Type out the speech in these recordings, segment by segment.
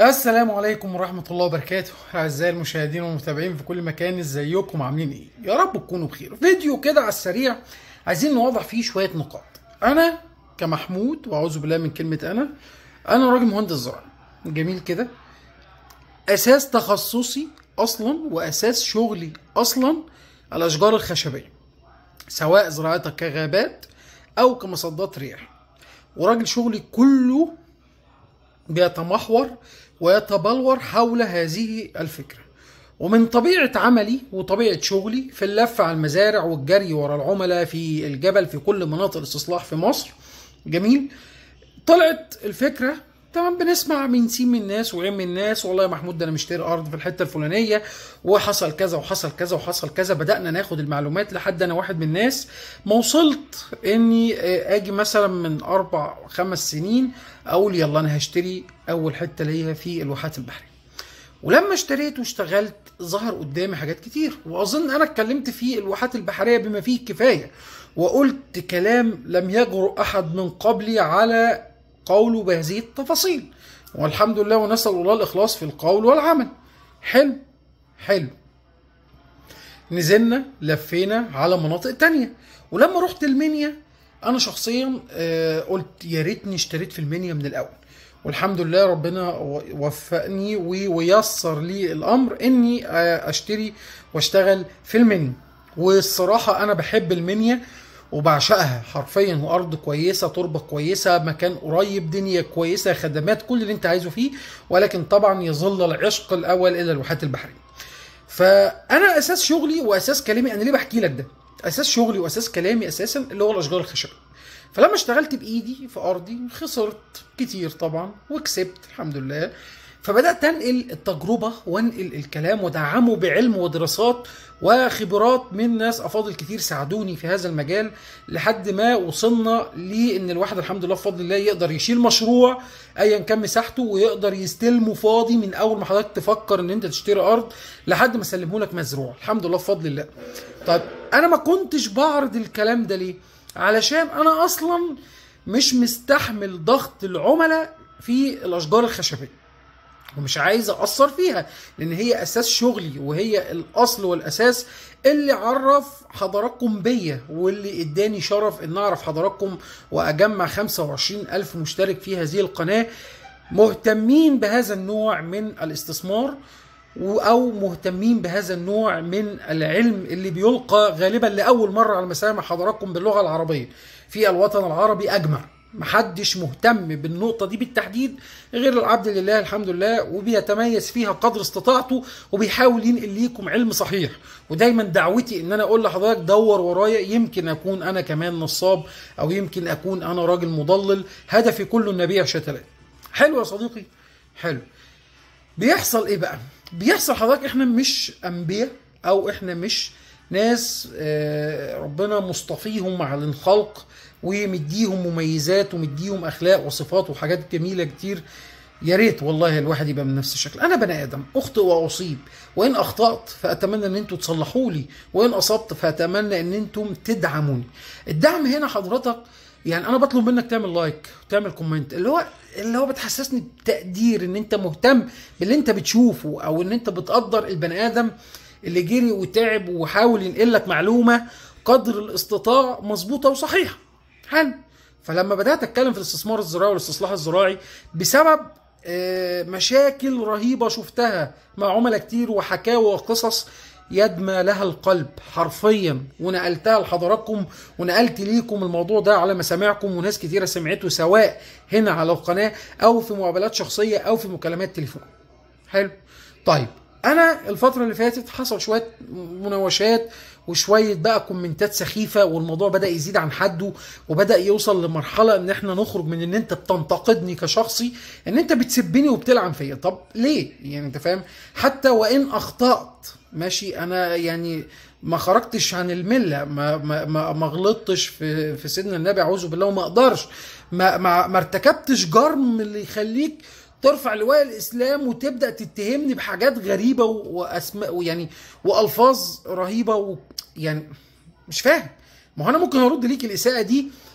السلام عليكم ورحمة الله وبركاته أعزائي المشاهدين والمتابعين في كل مكان ازيكم عاملين ايه يا رب تكونوا بخير فيديو كده على السريع عايزين نوضح فيه شوية نقاط أنا كمحمود وأعوذ بالله من كلمة أنا أنا راجل مهندس زراعي جميل كده أساس تخصصي أصلا وأساس شغلي أصلا الأشجار الخشبية سواء زراعتها كغابات أو كمصدات رياح وراجل شغلي كله بيتمحور ويتبلور حول هذه الفكرة ومن طبيعة عملي وطبيعة شغلي في اللف على المزارع والجري ورا العملاء في الجبل في كل مناطق الاستصلاح في مصر جميل طلعت الفكرة تمام بنسمع من سين من الناس وعين من الناس والله يا محمود ده انا مشتري ارض في الحته الفلانيه وحصل كذا وحصل كذا وحصل كذا بدانا ناخد المعلومات لحد انا واحد من الناس ما وصلت اني اجي مثلا من اربع خمس سنين اقول يلا انا هشتري اول حته ليا في الواحات البحريه ولما اشتريت واشتغلت ظهر قدامي حاجات كتير واظن انا اتكلمت في الواحات البحريه بما فيه الكفايه وقلت كلام لم يجرؤ احد من قبلي على قوله بهذه التفاصيل والحمد لله ونسال الله الاخلاص في القول والعمل حلو حلو نزلنا لفينا على مناطق تانية ولما رحت المنيا انا شخصيا آه، قلت يا ريتني اشتريت في المنيا من الاول والحمد لله ربنا وفقني و- ويسر لي الامر اني آه، اشتري واشتغل في المنيا والصراحه انا بحب المنيا وبعشقها حرفيا وارض كويسه تربه كويسه مكان قريب دنيا كويسه خدمات كل اللي انت عايزه فيه ولكن طبعا يظل العشق الاول الى الواحات البحريه فانا اساس شغلي واساس كلامي انا ليه بحكي لك ده اساس شغلي واساس كلامي اساسا اللي هو الاشجار الخشبيه فلما اشتغلت بايدي في ارضي خسرت كتير طبعا وكسبت الحمد لله فبدات انقل التجربه وانقل الكلام ودعمه بعلم ودراسات وخبرات من ناس افاضل كتير ساعدوني في هذا المجال لحد ما وصلنا لان الواحد الحمد لله بفضل الله يقدر يشيل مشروع ايا كان مساحته ويقدر يستلمه فاضي من اول ما حضرتك تفكر ان انت تشتري ارض لحد ما اسلمه لك مزروع الحمد لله بفضل الله طيب انا ما كنتش بعرض الكلام ده ليه علشان انا اصلا مش مستحمل ضغط العملاء في الاشجار الخشبيه ومش عايز اثر فيها لان هي اساس شغلي وهي الاصل والاساس اللي عرف حضراتكم بيا واللي اداني شرف ان اعرف حضراتكم واجمع 25 الف مشترك في هذه القناه مهتمين بهذا النوع من الاستثمار و- او مهتمين بهذا النوع من العلم اللي بيلقى غالبا لاول مره على مسامع حضراتكم باللغه العربيه في الوطن العربي اجمع محدش مهتم بالنقطة دي بالتحديد غير العبد لله الحمد لله وبيتميز فيها قدر استطاعته وبيحاول ينقل ليكم علم صحيح ودايما دعوتي ان انا اقول لحضرتك دور ورايا يمكن اكون انا كمان نصاب او يمكن اكون انا راجل مضلل هدفي كله ان ابيع شتلات حلو يا صديقي حلو بيحصل ايه بقى بيحصل حضرتك احنا مش انبياء او احنا مش ناس آه، ربنا مصطفيهم على الخلق ومديهم مميزات ومديهم اخلاق وصفات وحاجات جميله كتير يا ريت والله الواحد يبقى من نفس الشكل انا بني ادم اخطئ واصيب وان اخطات فاتمنى ان انتم تصلحوا لي وان اصبت فاتمنى ان انتم تدعموني الدعم هنا حضرتك يعني انا بطلب منك تعمل لايك وتعمل كومنت اللي هو اللي هو بتحسسني بتقدير ان انت مهتم باللي انت بتشوفه او ان انت بتقدر البني ادم اللي جري وتعب وحاول ينقل لك معلومه قدر الاستطاع مظبوطه وصحيحه حلو فلما بدات اتكلم في الاستثمار الزراعي والاستصلاح الزراعي بسبب آه، مشاكل رهيبه شفتها مع عملاء كتير وحكاوي وقصص يدمى لها القلب حرفيا ونقلتها لحضراتكم ونقلت ليكم الموضوع ده على مسامعكم وناس كتيره سمعته سواء هنا على القناه او في مقابلات شخصيه او في مكالمات تليفون حلو طيب انا الفتره اللي فاتت حصل شويه مناوشات وشويه بقى كومنتات سخيفه والموضوع بدا يزيد عن حده وبدا يوصل لمرحله ان احنا نخرج من ان انت بتنتقدني كشخصي ان انت بتسبني وبتلعن فيا طب ليه يعني انت فاهم حتى وان اخطات ماشي انا يعني ما خرجتش عن المله ما ما ما, ما غلطتش في في سيدنا النبي اعوذ بالله وما اقدرش ما ما, ما ارتكبتش جرم اللي يخليك ترفع لواء الاسلام وتبدا تتهمني بحاجات غريبه و- واسماء ويعني والفاظ رهيبه و يعني مش فاهم ما هو انا ممكن ارد ليك الاساءه دي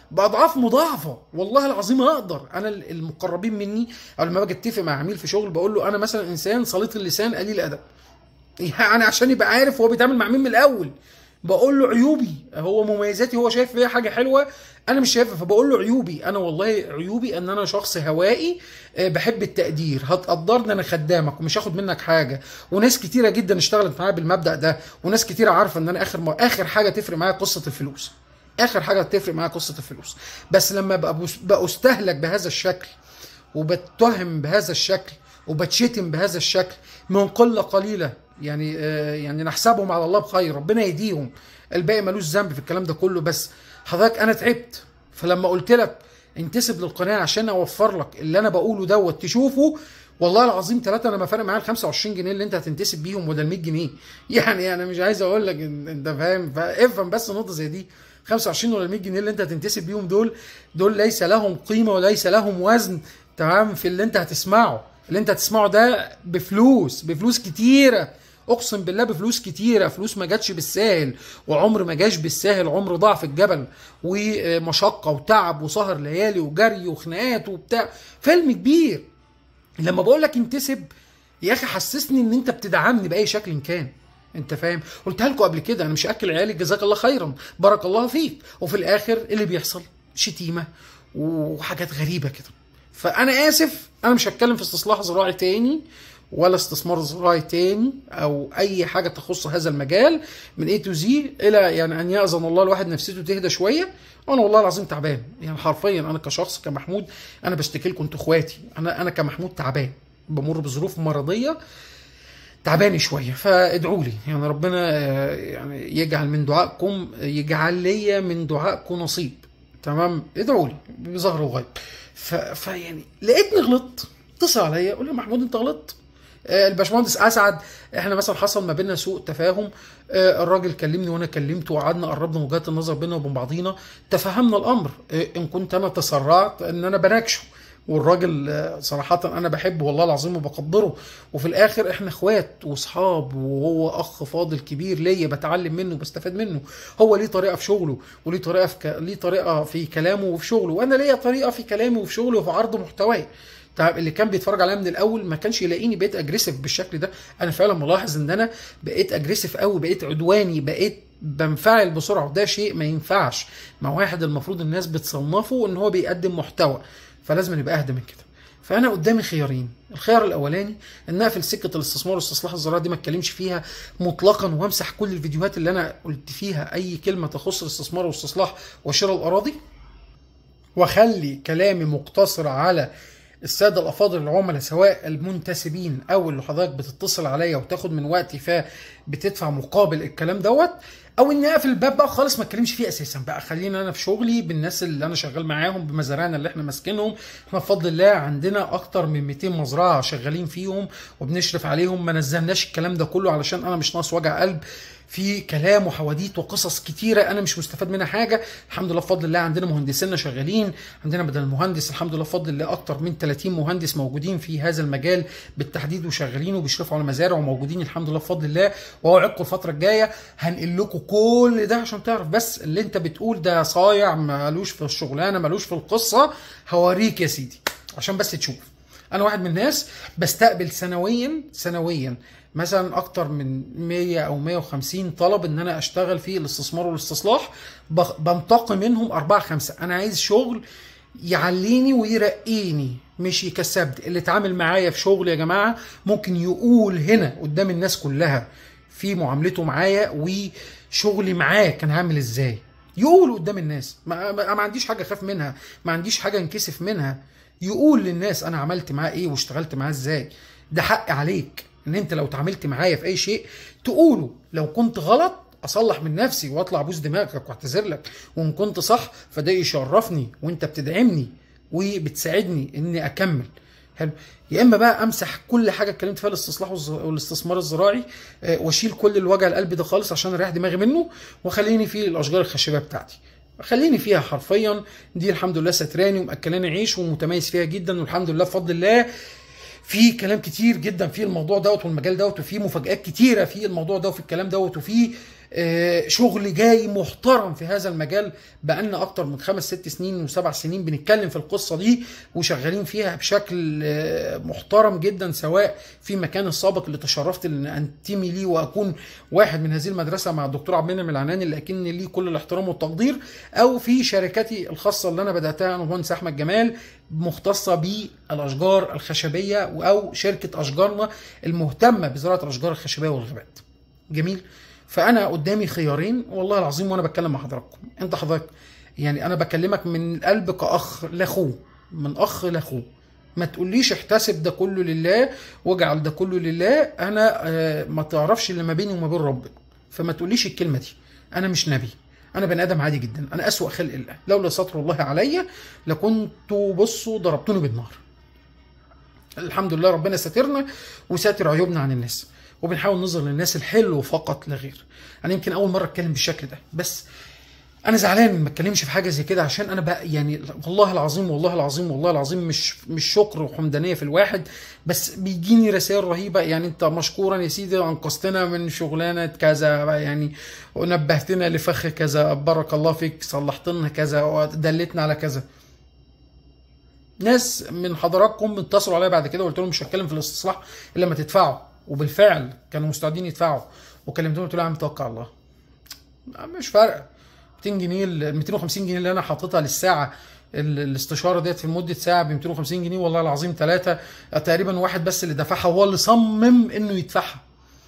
باضعاف مضاعفه والله العظيم اقدر انا المقربين مني او لما باجي اتفق مع عميل في شغل بقول له انا مثلا انسان سليط اللسان قليل الادب يعني عشان يبقى عارف هو بيتعامل مع مين من الاول بقول له عيوبي هو مميزاتي هو شايف فيها حاجه حلوه انا مش شايفها فبقول له عيوبي انا والله عيوبي ان انا شخص هوائي آه، بحب التقدير هتقدرني انا خدامك ومش هاخد منك حاجه وناس كتيره جدا اشتغلت معايا بالمبدا ده وناس كتيره عارفه ان انا اخر ما اخر حاجه تفرق معايا قصه الفلوس اخر حاجه تفرق معايا قصه الفلوس بس لما بقى بستهلك بهذا الشكل وبتهم بهذا الشكل وبتشتم بهذا الشكل من قله قليله يعني آه، يعني نحسبهم على الله بخير ربنا يهديهم الباقي ملوش ذنب في الكلام ده كله بس حضرتك انا تعبت فلما قلت لك انتسب للقناه عشان اوفر لك اللي انا بقوله دوت تشوفه والله العظيم ثلاثة انا ما فارق معايا ال 25 جنيه اللي انت هتنتسب بيهم ولا ال 100 جنيه يعني انا مش عايز اقول لك انت فاهم فافهم بس نقطه زي دي 25 ولا 100 جنيه اللي انت هتنتسب بيهم دول دول ليس لهم قيمه وليس لهم وزن تمام في اللي انت هتسمعه اللي انت هتسمعه ده بفلوس بفلوس كتيره اقسم بالله بفلوس كتيره فلوس ما جاتش بالساهل وعمر ما جاش بالساهل عمر ضاع في الجبل ومشقه وتعب وسهر ليالي وجري وخناقات وبتاع فيلم كبير لما بقول لك انتسب يا اخي حسسني ان انت بتدعمني باي شكل كان انت فاهم قلتها لكم قبل كده انا مش اكل عيالي جزاك الله خيرا بارك الله فيك وفي الاخر اللي بيحصل شتيمه وحاجات غريبه كده فانا اسف انا مش هتكلم في استصلاح زراعي تاني ولا استثمار زراعي تاني او اي حاجه تخص هذا المجال من اي تو زي الى يعني ان ياذن الله الواحد نفسيته تهدى شويه انا والله العظيم تعبان يعني حرفيا انا كشخص كمحمود انا بشتكي لكم انتوا اخواتي انا انا كمحمود تعبان بمر بظروف مرضيه تعبان شويه فادعوا لي يعني ربنا يعني يجعل من دعائكم يجعل لي من دعائكم نصيب تمام ادعوا لي بظهر الغيب فيعني لقيتني غلطت اتصل عليا قول لي محمود انت غلطت آه، الباشمهندس اسعد احنا مثلا حصل ما بيننا سوء تفاهم آه، الراجل كلمني وانا كلمته وقعدنا قربنا وجهات النظر بيننا وبين بعضينا تفهمنا الامر آه، ان كنت انا تسرعت ان انا بناقشه والراجل صراحة أنا بحبه والله العظيم وبقدره وفي الآخر إحنا إخوات وأصحاب وهو أخ فاضل كبير ليا بتعلم منه وبستفاد منه هو ليه طريقة في شغله وليه طريقة في ك... ليه طريقة في كلامه وفي شغله وأنا ليا طريقة في كلامي وفي شغلي وفي عرض محتواي طيب اللي كان بيتفرج عليا من الاول ما كانش يلاقيني بقيت اجريسيف بالشكل ده انا فعلا ملاحظ ان انا بقيت اجريسيف قوي بقيت عدواني بقيت بنفعل بسرعه وده شيء ما ينفعش ما واحد المفروض الناس بتصنفه ان هو بيقدم محتوى فلازم يبقى اهدى من كده فانا قدامي خيارين الخيار الاولاني ان اقفل سكه الاستثمار والاستصلاح الزراعي دي ما اتكلمش فيها مطلقا وامسح كل الفيديوهات اللي انا قلت فيها اي كلمه تخص الاستثمار والاستصلاح وشراء الاراضي واخلي كلامي مقتصر على الساده الافاضل العملاء سواء المنتسبين او اللي حضرتك بتتصل عليا وتاخد من وقتي فبتدفع مقابل الكلام دوت او اني اقفل الباب بقى خالص ما اتكلمش فيه اساسا بقى خلينا انا في شغلي بالناس اللي انا شغال معاهم بمزارعنا اللي احنا ماسكينهم احنا بفضل الله عندنا اكتر من 200 مزرعه شغالين فيهم وبنشرف عليهم ما نزلناش الكلام ده كله علشان انا مش ناقص وجع قلب في كلام وحواديت وقصص كتيره انا مش مستفاد منها حاجه الحمد لله بفضل الله عندنا مهندسينا شغالين عندنا بدل المهندس الحمد لله بفضل الله اكتر من 30 مهندس موجودين في هذا المجال بالتحديد وشغالين وبيشرفوا على مزارع وموجودين الحمد لله بفضل الله واوعدكم الفتره الجايه هنقل لكم كل ده عشان تعرف بس اللي انت بتقول ده صايع مالوش في الشغلانه مالوش في القصه هوريك يا سيدي عشان بس تشوف انا واحد من الناس بستقبل سنويا سنويا مثلا اكتر من 100 او 150 طلب ان انا اشتغل في الاستثمار والاستصلاح بنتقي منهم أربعة خمسة أنا عايز شغل يعليني ويرقيني مش يكسبني اللي اتعامل معايا في شغل يا جماعة ممكن يقول هنا قدام الناس كلها في معاملته معايا وشغلي معاه كان عامل ازاي يقول قدام الناس ما, ما عنديش حاجة اخاف منها ما عنديش حاجة انكسف منها يقول للناس انا عملت معاه ايه واشتغلت معاه ازاي ده حق عليك ان انت لو اتعاملت معايا في اي شيء تقوله لو كنت غلط اصلح من نفسي واطلع ابوس دماغك واعتذر لك وان كنت صح فده يشرفني وانت بتدعمني وبتساعدني اني اكمل حلو يا اما بقى امسح كل حاجه اتكلمت فيها الاستصلاح والاستثمار الزراعي آه، واشيل كل الوجع القلب ده خالص عشان اريح دماغي منه وخليني في الاشجار الخشبيه بتاعتي خليني فيها حرفيا دي الحمد لله ستراني ومأكلاني عيش ومتميز فيها جدا والحمد لله بفضل الله في كلام كتير جدا في الموضوع دوت والمجال دوت وفي مفاجآت كتيره في الموضوع دوت وفي الكلام دوت وفي آه، شغل جاي محترم في هذا المجال بقالنا اكتر من خمس ست سنين وسبع سنين بنتكلم في القصه دي وشغالين فيها بشكل آه، محترم جدا سواء في مكان السابق اللي تشرفت ان انتمي ليه واكون واحد من هذه المدرسه مع الدكتور عبد المنعم العناني اللي اكن ليه كل الاحترام والتقدير او في شركتي الخاصه اللي انا بداتها انا ومهندس احمد جمال مختصه بالاشجار الخشبيه او شركه اشجارنا المهتمه بزراعه الاشجار الخشبيه والغابات. جميل؟ فانا قدامي خيارين والله العظيم وانا بتكلم مع حضراتكم انت حضرتك يعني انا بكلمك من القلب كاخ لاخوه من اخ لاخوه ما تقوليش احتسب ده كله لله واجعل ده كله لله انا آه، ما تعرفش اللي ما بيني وما بين ربنا فما تقوليش الكلمه دي انا مش نبي انا بني ادم عادي جدا انا اسوا خلق الله لولا ستر الله عليا لكنت بصوا ضربتوني بالنار الحمد لله ربنا ساترنا وساتر عيوبنا عن الناس وبنحاول نظهر للناس الحلو فقط لا غير انا يمكن اول مره اتكلم بالشكل ده بس انا زعلان ما اتكلمش في حاجه زي كده عشان انا بقى يعني والله العظيم والله العظيم والله العظيم مش مش شكر وحمدانيه في الواحد بس بيجيني رسائل رهيبه يعني انت مشكورا يا سيدي انقذتنا من شغلانه كذا يعني ونبهتنا لفخ كذا بارك الله فيك صلحت لنا كذا ودلتنا على كذا ناس من حضراتكم اتصلوا عليا بعد كده وقلت لهم مش هتكلم في الاستصلاح الا لما تدفعوا وبالفعل كانوا مستعدين يدفعوا وكلمتهم قلت لهم يا عم توكل على الله مش فارقه 200 جنيه ال 250 جنيه اللي انا حاططها للساعه ال- الاستشاره ديت في مده ساعه ب 250 جنيه والله العظيم ثلاثه تقريبا واحد بس اللي دفعها هو اللي صمم انه يدفعها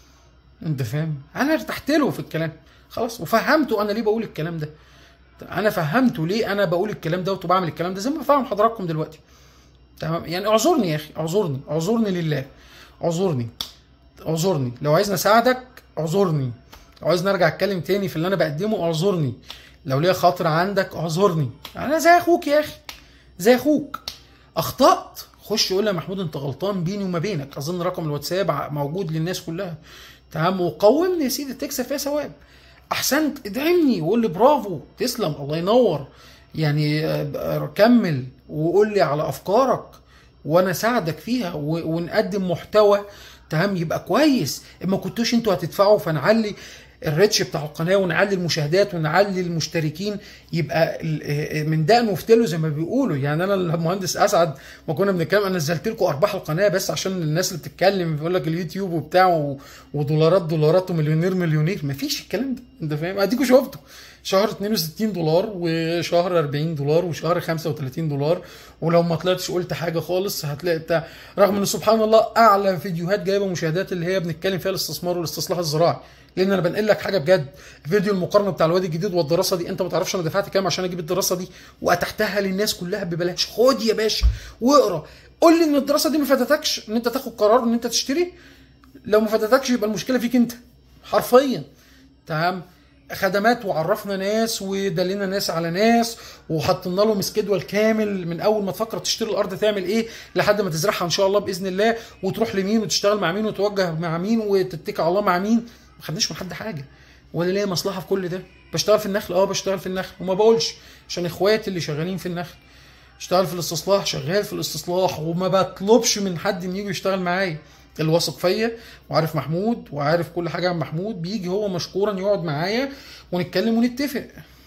انت فاهم انا ارتحت له في الكلام خلاص وفهمته انا ليه بقول الكلام ده انا فهمته ليه انا بقول الكلام ده وبعمل الكلام ده زي ما بفهم حضراتكم دلوقتي تمام يعني اعذرني يا اخي اعذرني اعذرني لله اعذرني اعذرني لو عايزني اساعدك اعذرني لو عايزني ارجع اتكلم تاني في اللي انا بقدمه اعذرني لو ليا خاطر عندك اعذرني انا زي اخوك يا اخي زي اخوك اخطات خش قول لي يا محمود انت غلطان بيني وما بينك اظن رقم الواتساب ع- موجود للناس كلها تمام وقومني يا سيدي تكسب فيها ثواب احسنت ادعمني وقول لي برافو تسلم الله ينور يعني آه، كمل وقول لي على افكارك وانا اساعدك فيها و- ونقدم محتوى تمام يبقى كويس ما كنتوش انتوا هتدفعوا فنعلي الريتش بتاع القناه ونعلي المشاهدات ونعلي المشتركين يبقى ال- آه، من دقن وفتله زي ما بيقولوا يعني انا المهندس اسعد ما كنا بنتكلم انا نزلت لكم ارباح القناه بس عشان الناس اللي بتتكلم بيقول لك اليوتيوب وبتاع و- ودولارات دولارات ومليونير مليونير مفيش الكلام ده انت فاهم اديكوا شفتوا شهر 62 دولار وشهر 40 دولار وشهر 35 دولار ولو ما طلعتش قلت حاجه خالص هتلاقي بتاع رغم ان سبحان الله اعلى فيديوهات جايبه مشاهدات اللي هي بنتكلم فيها الاستثمار والاستصلاح الزراعي لان انا بنقل لك حاجه بجد فيديو المقارنه بتاع الوادي الجديد والدراسه دي انت ما تعرفش انا دفعت كام عشان اجيب الدراسه دي واتحتها للناس كلها ببلاش خد يا باشا واقرا قول لي ان الدراسه دي ما فاتتكش ان انت تاخد قرار ان انت تشتري لو ما فاتتكش يبقى المشكله فيك انت حرفيا تمام خدمات وعرفنا ناس ودلنا ناس على ناس وحطينا لهم سكيدول كامل من اول ما تفكر تشتري الارض تعمل ايه لحد ما تزرعها ان شاء الله باذن الله وتروح لمين وتشتغل مع مين وتوجه مع مين وتتكل على الله مع مين ما خدناش من حد حاجه ولا ليا مصلحه في كل ده بشتغل في النخل اه بشتغل في النخل وما بقولش عشان اخواتي اللي شغالين في النخل اشتغل في الاستصلاح شغال في الاستصلاح وما بطلبش من حد ان يجي يشتغل معايا اللي واثق فيا وعارف محمود وعارف كل حاجه عن محمود بيجي هو مشكورا يقعد معايا ونتكلم ونتفق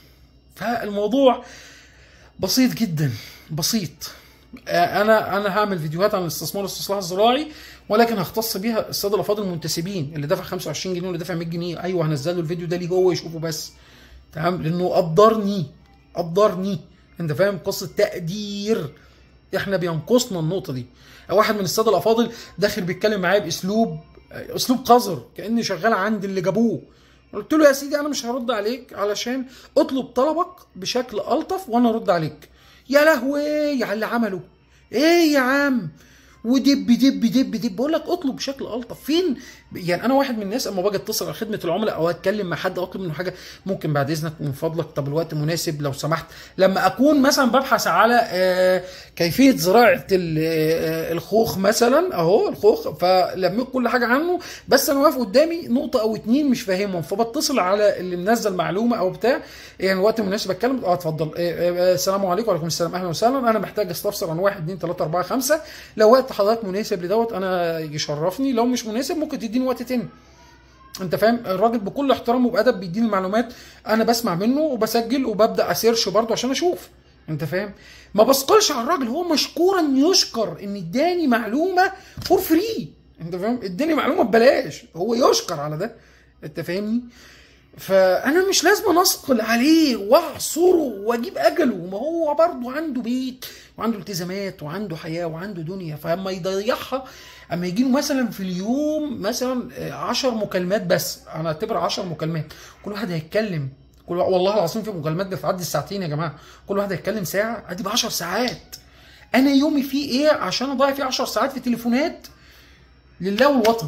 فالموضوع بسيط جدا بسيط آه، انا انا هعمل فيديوهات عن الاستثمار والاستصلاح الزراعي ولكن هختص بيها الساده الافاضل المنتسبين اللي دفع 25 جنيه واللي دفع 100 جنيه ايوه هنزل له الفيديو ده ليه هو يشوفه بس تمام لانه قدرني قدرني انت فاهم قصه تقدير احنا بينقصنا النقطه دي واحد من الساده الافاضل داخل بيتكلم معايا باسلوب اسلوب قذر كاني شغال عند اللي جابوه قلت له يا سيدي انا مش هرد عليك علشان اطلب طلبك بشكل الطف وانا ارد عليك يا لهوي على اللي عمله ايه يا عم ودب دب دب دب بقول لك اطلب بشكل الطف فين يعني انا واحد من الناس اما باجي اتصل على خدمه العملاء او اتكلم مع حد اطلب منه حاجه ممكن بعد اذنك من فضلك طب الوقت مناسب لو سمحت لما اكون مثلا ببحث على آه، كيفيه زراعه ال- آه، الخوخ مثلا اهو الخوخ فلميت كل حاجه عنه بس انا واقف قدامي نقطه او اتنين مش فاهمهم فبتصل على اللي منزل معلومه او بتاع يعني وقت مناسب اتكلم اه اتفضل آه، آه، السلام عليكم وعليكم السلام اهلا وسهلا انا محتاج استفسر عن واحد اتنين تلاته اربعه خمسه لو وقت حضرتك مناسب لدوت انا يشرفني لو مش مناسب ممكن تديني وقت تاني انت فاهم الراجل بكل احترام وبادب بيديني المعلومات انا بسمع منه وبسجل وببدا اسيرش برضه عشان اشوف انت فاهم ما بثقلش على الراجل هو مشكورا يشكر ان اداني معلومه فور فري انت فاهم اداني معلومه ببلاش هو يشكر على ده انت فاهمني فانا مش لازم اثقل عليه واعصره واجيب اجله ما هو برضه عنده بيت وعنده التزامات وعنده حياه وعنده دنيا فاما يضيعها اما يجي له مثلا في اليوم مثلا 10 مكالمات بس انا اعتبر 10 مكالمات كل واحد هيتكلم كل واحد والله العظيم في مكالمات بتعدي الساعتين يا جماعه كل واحد هيتكلم ساعه ادي ب 10 ساعات انا يومي فيه ايه عشان اضيع فيه 10 ساعات في تليفونات لله والوطن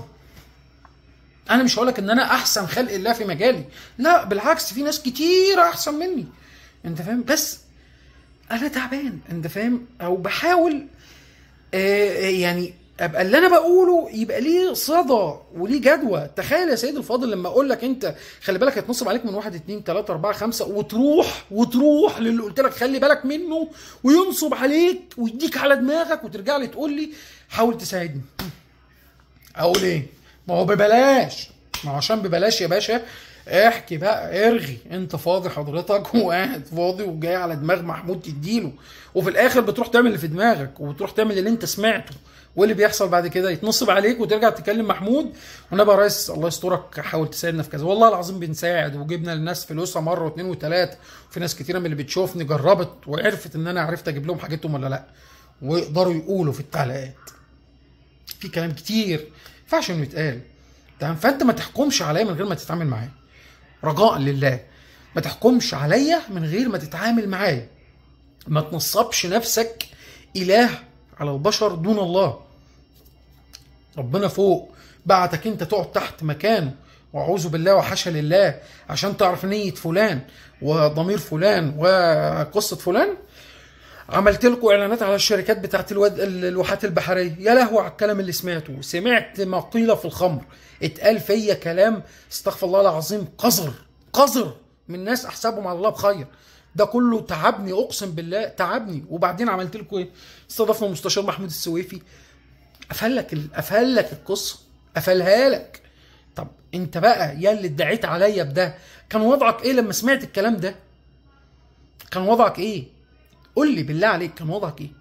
انا مش هقولك ان انا احسن خلق الله في مجالي لا بالعكس في ناس كتير احسن مني انت فاهم بس انا تعبان انت فاهم او بحاول آه يعني ابقى اللي انا بقوله يبقى ليه صدى وليه جدوى تخيل يا سيدي الفاضل لما اقول لك انت خلي بالك هيتنصب عليك من واحد اتنين تلاته اربعه خمسه وتروح وتروح للي قلت لك خلي بالك منه وينصب عليك ويديك على دماغك وترجع لي تقول لي حاول تساعدني اقول ايه ما هو ببلاش ما هو عشان ببلاش يا باشا احكي بقى ارغي انت فاضي حضرتك وقاعد فاضي وجاي على دماغ محمود تديله وفي الاخر بتروح تعمل اللي في دماغك وبتروح تعمل اللي انت سمعته واللي بيحصل بعد كده يتنصب عليك وترجع تكلم محمود وانا بقى ريس الله يسترك حاول تساعدنا في كذا والله العظيم بنساعد وجبنا للناس فلوسها مره واثنين وثلاثه وفي ناس كتيره من اللي بتشوفني جربت وعرفت ان انا عرفت اجيب لهم حاجتهم ولا لا ويقدروا يقولوا في التعليقات في كلام كتير ما ينفعش انه يتقال تمام فانت ما تحكمش عليا من غير ما تتعامل معايا رجاء لله ما تحكمش عليا من غير ما تتعامل معايا ما تنصبش نفسك اله على البشر دون الله ربنا فوق بعتك انت تقعد تحت مكانه واعوذ بالله وحاشا لله عشان تعرف نية فلان وضمير فلان وقصة فلان عملت لكم اعلانات على الشركات بتاعت الود... الواحات البحريه يا لهوي على الكلام اللي سمعته سمعت ما قيل في الخمر اتقال فيا كلام استغفر الله العظيم قذر قذر من ناس احسبهم على الله بخير ده كله تعبني اقسم بالله تعبني وبعدين عملت لكم ايه استضفنا المستشار محمود السويفي قفلك ال... قفلك القصه قفلها لك طب انت بقى يا اللي ادعيت عليا بده كان وضعك ايه لما سمعت الكلام ده كان وضعك ايه قول لي بالله عليك كان وضعك ايه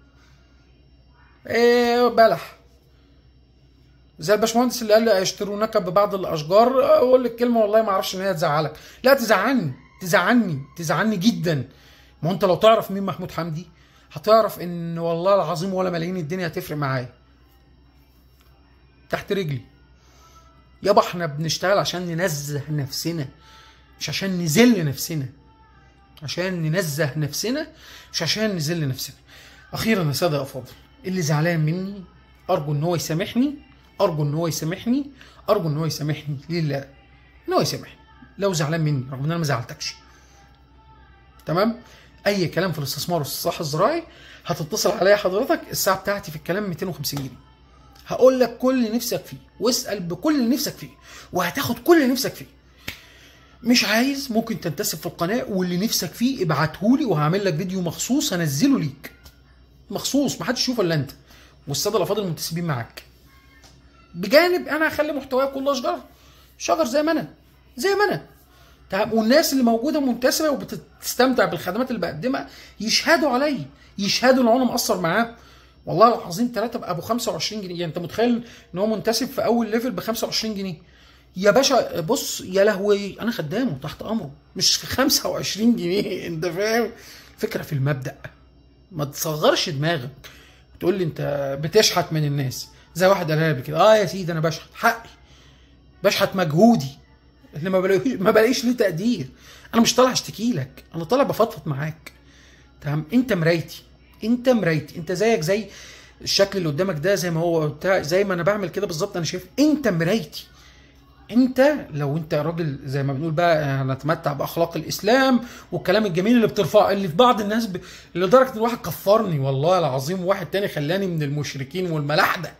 ايه بلح زي الباشمهندس اللي قال لي يشترونك ببعض الاشجار اقول لك كلمه والله ما اعرفش ان هي تزعلك لا تزعلني تزعلني تزعلني جدا ما انت لو تعرف مين محمود حمدي هتعرف ان والله العظيم ولا ملايين الدنيا هتفرق معايا تحت رجلي يابا احنا بنشتغل عشان ننزه نفسنا مش عشان نذل نفسنا عشان ننزه نفسنا مش عشان نذل نفسنا اخيرا يا ساده افاضل اللي زعلان مني ارجو ان هو يسامحني ارجو ان هو يسامحني ارجو ان هو يسامحني لله ان هو يسامحني لو زعلان مني رغم ان انا ما زعلتكش تمام اي كلام في الاستثمار والاستصلاح الزراعي هتتصل عليا حضرتك الساعه بتاعتي في الكلام 250 جنيه هقول لك كل اللي نفسك فيه واسال بكل اللي نفسك فيه وهتاخد كل اللي نفسك فيه مش عايز ممكن تنتسب في القناه واللي نفسك فيه ابعتهولي وهعمل لك فيديو مخصوص انزله ليك مخصوص محدش يشوفه الا انت والساده الافاضل المنتسبين معاك بجانب انا هخلي محتواي كله شجر شجر زي ما انا زي ما انا تمام والناس اللي موجوده منتسبه وبتستمتع بالخدمات اللي بقدمها يشهدوا عليا يشهدوا ان انا مقصر معاهم والله العظيم ثلاثه ابو 25 جنيه يعني انت متخيل ان هو منتسب في اول ليفل ب 25 جنيه يا باشا بص يا لهوي انا خدامه تحت امره مش في 25 جنيه انت فاهم فكره في المبدا ما تصغرش دماغك تقول لي انت بتشحت من الناس زي واحد قالها لي كده اه يا سيدي انا بشحت حقي بشحت مجهودي اللي ما بلاقيش ما بلاقيش ليه تقدير انا مش طالع اشتكي لك انا طالع بفضفض معاك تمام انت مرايتي انت مرايتي انت زيك زي الشكل اللي قدامك ده زي ما هو بتاع زي ما انا بعمل كده بالظبط انا شايف انت مرايتي انت لو انت راجل زي ما بنقول بقى نتمتع باخلاق الاسلام والكلام الجميل اللي بترفعه اللي في بعض الناس ب... لدرجه ان واحد كفرني والله العظيم وواحد تاني خلاني من المشركين والملاحده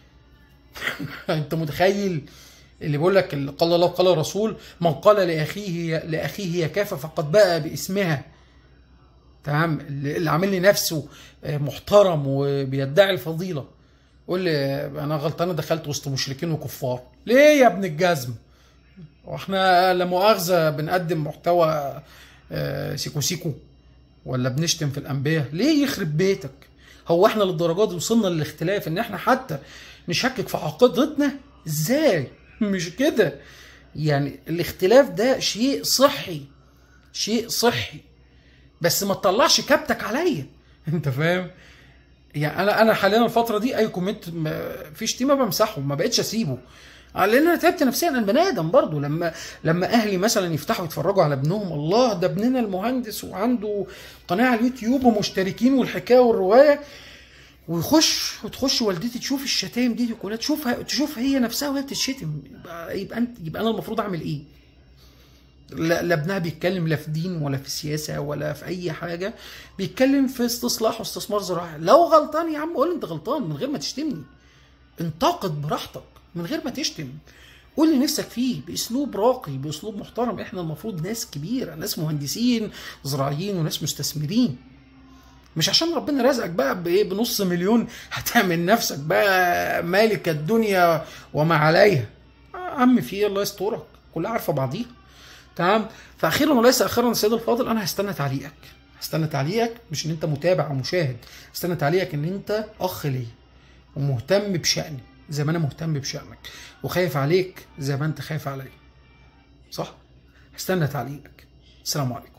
انت متخيل اللي بيقول لك اللي قال الله وقال الرسول من قال لاخيه لاخيه يا كافه فقد باء باسمها تمام اللي عامل لي نفسه محترم وبيدعي الفضيله قول لي انا غلطان دخلت وسط مشركين وكفار ليه يا ابن الجزم واحنا لا مؤاخذه بنقدم محتوى آه، سيكو سيكو ولا بنشتم في الانبياء ليه يخرب بيتك هو احنا للدرجات دي وصلنا للاختلاف ان احنا حتى نشكك في عقيدتنا ازاي مش كده يعني الاختلاف ده شيء صحي شيء صحي بس ما تطلعش كبتك عليا انت فاهم يعني انا انا حاليا الفتره دي اي كومنت ما- في شتيمه بمسحه ما بقتش اسيبه لان انا تعبت نفسيا انا بني ادم برضه لما لما اهلي مثلا يفتحوا يتفرجوا على ابنهم الله ده ابننا المهندس وعنده قناه على اليوتيوب ومشتركين والحكايه والروايه ويخش وتخش والدتي تشوف الشتايم دي كلها تشوفها تشوف هي نفسها وهي بتتشتم يبقى يبقى انت يبقى انا المفروض اعمل ايه؟ لا لا ابنها بيتكلم لا في دين ولا في سياسه ولا في اي حاجه بيتكلم في استصلاح واستثمار زراعي لو غلطان يا عم قول انت غلطان من غير ما تشتمني انتقد براحتك من غير ما تشتم قول اللي نفسك فيه باسلوب راقي باسلوب محترم احنا المفروض ناس كبيره ناس مهندسين زراعيين وناس مستثمرين مش عشان ربنا رزقك بقى بايه بنص مليون هتعمل نفسك بقى مالك الدنيا وما عليها آه، عم في إيه؟ الله يسترك كلها عارفه بعضيها تمام فاخيرا وليس اخيرا سيد الفاضل انا هستنى تعليقك هستنى تعليقك مش ان انت متابع او مشاهد هستنى تعليقك ان انت اخ ليا ومهتم بشأني زي ما انا مهتم بشأنك وخايف عليك زي ما انت خايف عليا صح هستنى تعليقك السلام عليكم